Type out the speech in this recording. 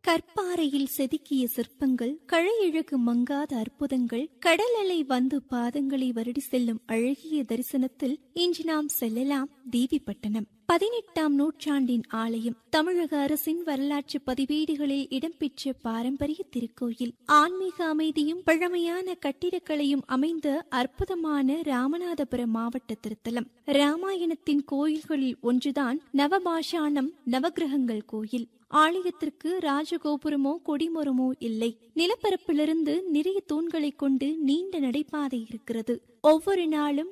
கற்பாறையில் செதுக்கிய சிற்பங்கள் கழையழகு மங்காத அற்புதங்கள் கடல் அலை வந்து பாதங்களை வருடி செல்லும் அழகிய தரிசனத்தில் இன்று நாம் செல்லலாம் தேவிப்பட்டணம் பதினெட்டாம் நூற்றாண்டின் ஆலயம் தமிழக அரசின் வரலாற்று பதிவேடுகளில் இடம்பெற்ற பாரம்பரிய திருக்கோயில் ஆன்மீக அமைதியும் பழமையான கட்டிடக்கலையும் அமைந்த அற்புதமான ராமநாதபுரம் மாவட்ட திருத்தலம் ராமாயணத்தின் கோயில்களில் ஒன்றுதான் நவபாஷாணம் நவகிரகங்கள் கோயில் ஆலயத்திற்கு ராஜகோபுரமோ கொடிமரமோ இல்லை நிலப்பரப்பிலிருந்து நிறைய தூண்களை கொண்டு நீண்ட நடைபாதை இருக்கிறது ஒவ்வொரு நாளும்